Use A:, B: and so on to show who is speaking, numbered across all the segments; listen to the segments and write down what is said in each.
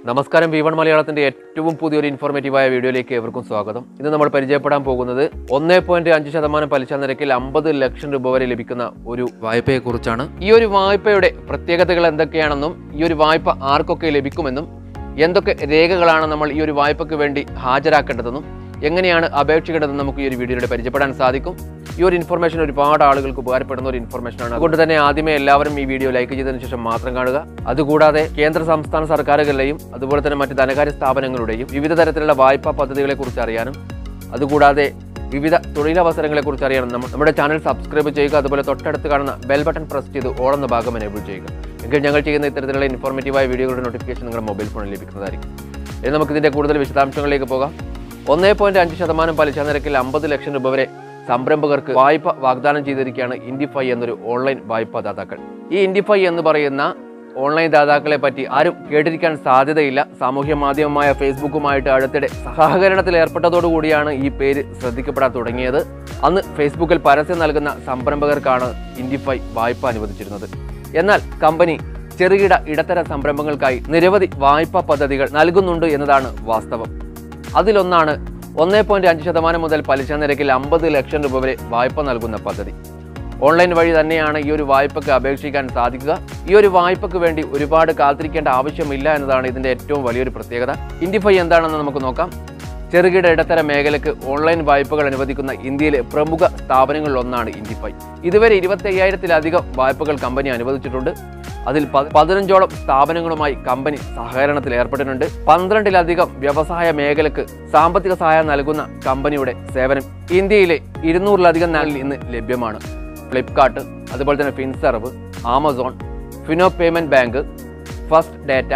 A: നമസ്കാരം V one മലയാളത്തിന്റെ ഏറ്റവും പുതിയൊരു ഇൻഫോർമേറ്റീവായ വീഡിയോയിലേക്ക് ഏവർക്കും സ്വാഗതം ഇന്ന് നമ്മൾ പരിചയപ്പെടാൻ പോകുന്നത് ഒന്നേ പോയിന്റ് അഞ്ച് ശതമാനം പലിശ നിരക്കിൽ അമ്പത് ലക്ഷം രൂപ വരെ ലഭിക്കുന്ന ഒരു വായ്പയെ കുറിച്ചാണ് ഈ ഒരു വായ്പയുടെ പ്രത്യേകതകൾ എന്തൊക്കെയാണെന്നും ഈ ഒരു വായ്പ ആർക്കൊക്കെ ലഭിക്കുമെന്നും എന്തൊക്കെ രേഖകളാണ് നമ്മൾ ഈ ഒരു വായ്പയ്ക്ക് വേണ്ടി ഹാജരാക്കേണ്ടതെന്നും എങ്ങനെയാണ് അപേക്ഷിക്കേണ്ടതെന്ന് നമുക്ക് ഈ ഒരു വീഡിയോയിലൂടെ പരിചയപ്പെടാൻ സാധിക്കും ഈ ഒരു ഇൻഫർമേഷൻ ഒരുപാട് ആളുകൾക്ക് ഉപകാരപ്പെടുന്ന ഒരു ഇൻഫർമേഷൻ ആണ് അതുകൊണ്ട് തന്നെ ആദ്യമേ എല്ലാവരും ഈ വീഡിയോ ലൈക്ക് ചെയ്തതിനു ശേഷം മാത്രം കാണുക അതുകൂടാതെ കേന്ദ്ര സംസ്ഥാന സർക്കാരുകളുടെയും അതുപോലെ തന്നെ മറ്റ് ധനകാര്യ സ്ഥാപനങ്ങളുടെയും വിവിധ തരത്തിലുള്ള വായ്പാ പദ്ധതികളെ കുറിച്ച് അറിയാനും അതുകൂടാതെ വിവിധ തൊഴിലവസരങ്ങളെ കുറിച്ച് അറിയാനും നമ്മ- നമ്മുടെ ചാനൽ സബ്സ്ക്രൈബ് ചെയ്യുക അതുപോലെ തൊട്ടടുത്ത് കാണുന്ന ബെൽ ബട്ടൺ പ്രസ് ചെയ്ത് ഓൾ എന്ന ഭാഗം എനേബിൾ ചെയ്യുക എങ്കിൽ ഞങ്ങൾ ചെയ്യുന്ന ഇത്തരത്തിലുള്ള ഇൻഫോർമേറ്റീവായ വീഡിയോകളുടെ നോട്ടിഫിക്കേഷൻ നിങ്ങളുടെ മൊബൈൽ ഫോണിൽ ലഭിക്കുന്നതായിരിക്കും ഇനി നമുക്ക് ഇതിന്റെ കൂടുതൽ വിശദാംശങ്ങളിലേക്ക് പോകാം ഒന്നേ പോയിന്റ് അഞ്ച് ശതമാനം പലിശ നിരക്കിൽ അമ്പത് ലക്ഷം രൂപ വരെ സംരംഭകർക്ക് വായ്പ വാഗ്ദാനം ചെയ്തിരിക്കുകയാണ് ഇൻഡിഫൈ എന്നൊരു ഓൺലൈൻ വായ്പാ ദാതാക്കൾ ഈ ഇൻഡിഫൈ എന്ന് പറയുന്ന ഓൺലൈൻ ദാതാക്കളെ പറ്റി ആരും കേട്ടിരിക്കാൻ സാധ്യതയില്ല സാമൂഹ്യ മാധ്യമമായ ഫേസ്ബുക്കുമായിട്ട് അടുത്തിടെ സഹകരണത്തിൽ ഏർപ്പെട്ടതോടുകൂടിയാണ് ഈ പേര് ശ്രദ്ധിക്കപ്പെടാൻ തുടങ്ങിയത് അന്ന് ഫേസ്ബുക്കിൽ പരസ്യം നൽകുന്ന സംരംഭകർക്കാണ് ഇൻഡിഫൈ വായ്പ അനുവദിച്ചിരുന്നത് എന്നാൽ കമ്പനി ചെറുകിട ഇടത്തര സംരംഭങ്ങൾക്കായി നിരവധി വായ്പാ പദ്ധതികൾ നൽകുന്നുണ്ട് എന്നതാണ് വാസ്തവം അതിലൊന്നാണ് ഒന്നേ പോയിന്റ് അഞ്ച് ശതമാനം മുതൽ പലിശ നിരക്കിൽ അമ്പത് ലക്ഷം രൂപ വരെ വായ്പ നൽകുന്ന പദ്ധതി ഓൺലൈൻ വഴി തന്നെയാണ് ഈ ഒരു വായ്പയ്ക്ക് അപേക്ഷിക്കാൻ സാധിക്കുക ഈ ഒരു വായ്പയ്ക്ക് വേണ്ടി ഒരുപാട് കാത്തിരിക്കേണ്ട ആവശ്യമില്ല എന്നതാണ് ഇതിന്റെ ഏറ്റവും വലിയൊരു പ്രത്യേകത ഇൻഡിഫൈ എന്താണെന്ന് നമുക്ക് നോക്കാം ചെറുകിട ഇടത്തര മേഖലയ്ക്ക് ഓൺലൈൻ വായ്പകൾ അനുവദിക്കുന്ന ഇന്ത്യയിലെ പ്രമുഖ സ്ഥാപനങ്ങളിൽ ഒന്നാണ് ഇൻഡിഫൈ ഇതുവരെ ഇരുപത്തി അയ്യായിരത്തിലധികം വായ്പകൾ കമ്പനി അനുവദിച്ചിട്ടുണ്ട് അതിൽ പ- പതിനഞ്ചോളം സ്ഥാപനങ്ങളുമായി കമ്പനി സഹകരണത്തിൽ ഏർപ്പെട്ടിട്ടുണ്ട് പന്ത്രണ്ടിലധികം വ്യവസായ മേഖലക്ക് സാമ്പത്തിക സഹായം നൽകുന്ന കമ്പനിയുടെ സേവനം ഇന്ത്യയിലെ ഇരുന്നൂറിലധികം നാളിൽ ഇന്ന് ലഭ്യമാണ് ഫ്ലിപ്കാർട്ട് അതുപോലെ തന്നെ Finserv Amazon Fino Payment Bank First Data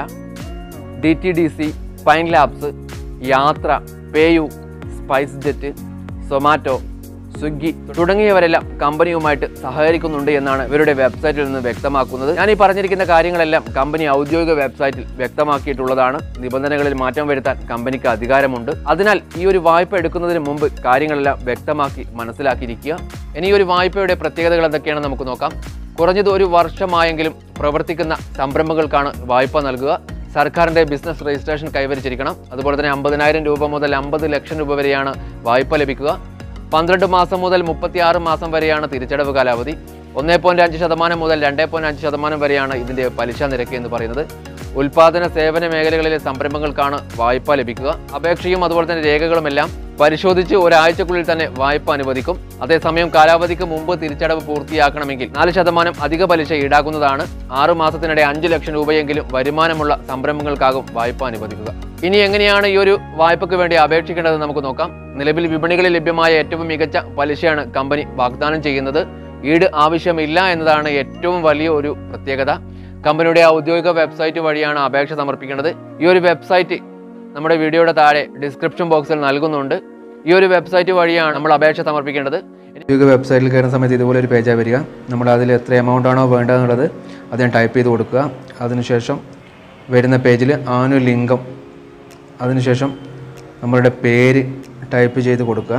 A: D T D C Pine Labs Yatra PayU SpiceJet Zomato Swiggy തുടങ്ങിയവരെല്ലാം കമ്പനിയുമായിട്ട് സഹകരിക്കുന്നുണ്ട് എന്നാണ് ഇവരുടെ വെബ്സൈറ്റിൽ നിന്ന് വ്യക്തമാക്കുന്നത് ഞാൻ ഈ പറഞ്ഞിരിക്കുന്ന കാര്യങ്ങളെല്ലാം കമ്പനി ഔദ്യോഗിക വെബ്സൈറ്റിൽ വ്യക്തമാക്കിയിട്ടുള്ളതാണ് നിബന്ധനകളിൽ മാറ്റം വരുത്താൻ കമ്പനിക്ക് അധികാരമുണ്ട് അതിനാൽ ഈ ഒരു വായ്പ എടുക്കുന്നതിന് മുമ്പ് കാര്യങ്ങളെല്ലാം വ്യക്തമാക്കി മനസ്സിലാക്കിയിരിക്കുക ഇനി ഈ ഒരു വായ്പയുടെ പ്രത്യേകതകൾ എന്തൊക്കെയാണെന്ന് നമുക്ക് നോക്കാം കുറഞ്ഞത് ഒരു വർഷമായെങ്കിലും പ്രവർത്തിക്കുന്ന സംരംഭങ്ങൾക്കാണ് വായ്പ നൽകുക സർക്കാരിന്റെ ബിസിനസ് രജിസ്ട്രേഷൻ കൈവരിച്ചിരിക്കണം അതുപോലെ തന്നെ അമ്പതിനായിരം രൂപ മുതൽ അമ്പത് ലക്ഷം രൂപ വരെയാണ് വായ്പ ലഭിക്കുക പന്ത്രണ്ട് മാസം മുതൽ മുപ്പത്തിയാറ് മാസം വരെയാണ് തിരിച്ചടവ് കാലാവധി ഒന്നേ പോയിന്റ് അഞ്ച് ശതമാനം മുതൽ രണ്ടേ പോയിന്റ് അഞ്ച് ശതമാനം വരെയാണ് ഇതിന്റെ പലിശ നിരക്ക് എന്ന് പറയുന്നത് ഉൽപാദന സേവന മേഖലകളിലെ സംരംഭങ്ങൾക്കാണ് വായ്പ ലഭിക്കുക അപേക്ഷയും അതുപോലെ തന്നെ രേഖകളുമെല്ലാം പരിശോധിച്ച് ഒരാഴ്ചക്കുള്ളിൽ തന്നെ വായ്പ അനുവദിക്കും അതേസമയം കാലാവധിക്ക് മുമ്പ് തിരിച്ചടവ് പൂർത്തിയാക്കണമെങ്കിൽ നാല് ശതമാനം അധിക പലിശ ഈടാക്കുന്നതാണ് ആറു മാസത്തിനിടെ അഞ്ച് ലക്ഷം രൂപയെങ്കിലും വരുമാനമുള്ള സംരംഭങ്ങൾക്കാകും വായ്പ അനുവദിക്കുക ഇനി എങ്ങനെയാണ് ഈ ഒരു വായ്പയ്ക്ക് വേണ്ടി അപേക്ഷിക്കേണ്ടത് നമുക്ക് നോക്കാം നിലവിൽ വിപണികളിൽ ലഭ്യമായ ഏറ്റവും മികച്ച പലിശയാണ് കമ്പനി വാഗ്ദാനം ചെയ്യുന്നത് ഈട് ആവശ്യമില്ല എന്നതാണ് ഏറ്റവും വലിയ ഒരു പ്രത്യേകത കമ്പനിയുടെ ഔദ്യോഗിക വെബ്സൈറ്റ് വഴിയാണ് അപേക്ഷ സമർപ്പിക്കേണ്ടത് ഈ ഒരു വെബ്സൈറ്റ് നമ്മുടെ വീഡിയോയുടെ താഴെ ഡിസ്ക്രിപ്ഷൻ ബോക്സിൽ നൽകുന്നുണ്ട് ഈ ഒരു വെബ്സൈറ്റ് വഴിയാണ് നമ്മൾ അപേക്ഷ സമർപ്പിക്കേണ്ടത്
B: ഔദ്യോഗിക വെബ്സൈറ്റിൽ കയറുന്ന സമയത്ത് ഇതുപോലെ ഒരു പേജാണ് വരിക നമ്മൾ അതിൽ എത്ര എമൗണ്ട് ആണോ വേണ്ടതെന്നുള്ളത് അത് ഞാൻ ടൈപ്പ് ചെയ്ത് കൊടുക്കുക അതിനുശേഷം വരുന്ന പേജിൽ ആനുലിംഗം അതിനുശേഷം നമ്മളുടെ പേര് ടൈപ്പ് ചെയ്ത് കൊടുക്കുക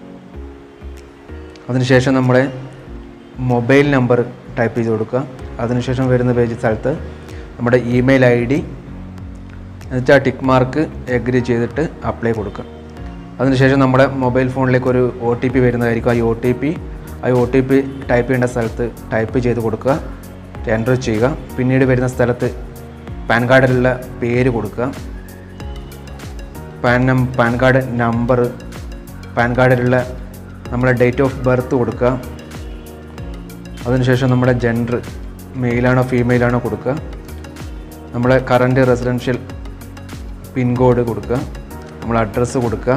B: അതിനുശേഷം നമ്മുടെ മൊബൈൽ നമ്പർ ടൈപ്പ് ചെയ്ത് കൊടുക്കുക അതിനുശേഷം വരുന്ന പേജ് സ്ഥലത്ത് നമ്മുടെ ഇമെയിൽ ഐ ഡി എന്നുവെച്ചാൽ ടിക്ക് മാർക്ക് എഗ്രി ചെയ്തിട്ട് അപ്ലൈ കൊടുക്കുക അതിനുശേഷം നമ്മുടെ മൊബൈൽ ഫോണിലേക്ക് ഒരു ഒ ടി പി വരുന്നതായിരിക്കും ആ ഒ ടി പി ആ ഒ ടി പി ടൈപ്പ് ചെയ്യേണ്ട സ്ഥലത്ത് ടൈപ്പ് ചെയ്ത് കൊടുക്കുക എൻ്റർ ചെയ്യുക പിന്നീട് വരുന്ന സ്ഥലത്ത് പാൻ കാർഡിലുള്ള പേര് കൊടുക്കുക പാൻ നം പാൻ കാർഡ് നമ്പർ പാൻ കാർഡിലുള്ള നമ്മുടെ ഡേറ്റ് ഓഫ് ബർത്ത് കൊടുക്കുക അതിനുശേഷം നമ്മുടെ ജെൻഡർ മെയിലാണോ ഫീമെയിലാണോ കൊടുക്കുക നമ്മളെ കറൻറ്റ് റെസിഡൻഷ്യൽ പിൻകോഡ് കൊടുക്കുക നമ്മൾ അഡ്രസ്സ് കൊടുക്കുക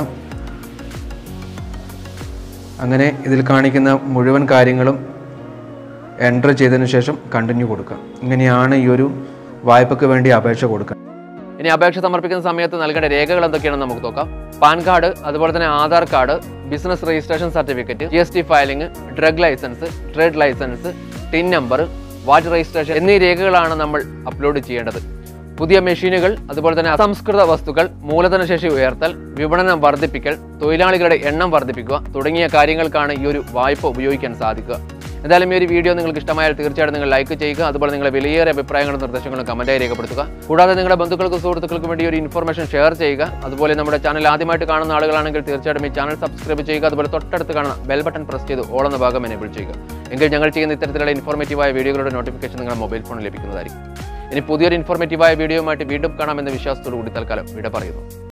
B: അങ്ങനെ ഇതിൽ കാണിക്കുന്ന മുഴുവൻ കാര്യങ്ങളും എൻ്റർ ചെയ്തതിന് ശേഷം കണ്ടിന്യൂ കൊടുക്കുക ഇങ്ങനെയാണ് ഈ ഒരു വായ്പയ്ക്ക് വേണ്ടി അപേക്ഷ കൊടുക്കുക
A: ഇനി അപേക്ഷ സമർപ്പിക്കുന്ന സമയത്ത് നൽകേണ്ട രേഖകൾ എന്തൊക്കെയാണെന്ന് നമുക്ക് നോക്കാം പാൻ കാർഡ് അതുപോലെ തന്നെ Aadhaar card business registration certificate G S T filing drug licence trade licence TIN number VAT registration എന്നീ രേഖകളാണ് നമ്മൾ അപ്ലോഡ് ചെയ്യേണ്ടത് പുതിയ മെഷീനുകൾ അതുപോലെ തന്നെ അസംസ്കൃത വസ്തുക്കൾ മൂലധനശേഷി ഉയർത്തൽ വിപണനം വർദ്ധിപ്പിക്കൽ തൊഴിലാളികളുടെ എണ്ണം വർദ്ധിപ്പിക്കുക തുടങ്ങിയ കാര്യങ്ങൾക്കാണ് ഈ ഒരു വായ്പ ഉപയോഗിക്കാൻ സാധിക്കുക എന്തായാലും ഈ ഒരു വീഡിയോ നിങ്ങൾക്ക് ഇഷ്ടമായാൽ തീർച്ചയായിട്ടും നിങ്ങൾ ലൈക്ക് ചെയ്യുക അതുപോലെ നിങ്ങളുടെ വിലയേറിയ അഭിപ്രായങ്ങളും നിർദ്ദേശങ്ങളും കമൻറ്റായി രേഖപ്പെടുത്തുക കൂടാതെ നിങ്ങളുടെ ബന്ധുക്കൾക്കും സുഹൃത്തുക്കൾക്കും വേണ്ടി ഒരു ഇൻഫർമേഷൻ ഷെയർ ചെയ്യുക അതുപോലെ നമ്മുടെ ചാനൽ ആദ്യമായിട്ട് കാണുന്ന ആളുകളാണെങ്കിൽ തീർച്ചയായിട്ടും ഈ ചാനൽ സബ്സ്ക്രൈബ് ചെയ്യുക അതുപോലെ തൊട്ടടുത്ത് കാണുന്ന ബെൽ ബട്ടൺ പ്രസ് ചെയ്ത് ഓൾ എന്ന ഭാഗം എനേബിൾ ചെയ്യുക എങ്കിൽ ഞങ്ങൾ ചെയ്യുന്ന ഇത്തരത്തിലുള്ള ഇൻഫോർമേറ്റീവായ വീഡിയോകളുടെ നോട്ടിഫിക്കേഷൻ നിങ്ങളുടെ മൊബൈൽ ഫോണിൽ ലഭിക്കുന്നതായിരിക്കും ഇനി പുതിയൊരു ഇൻഫോർമേറ്റീവായ വീഡിയോയുമായിട്ട് വീണ്ടും കാണാമെന്ന വിശ്വാസത്തോടു കൂടി തൽക്കാലം വിട പറയുന്നു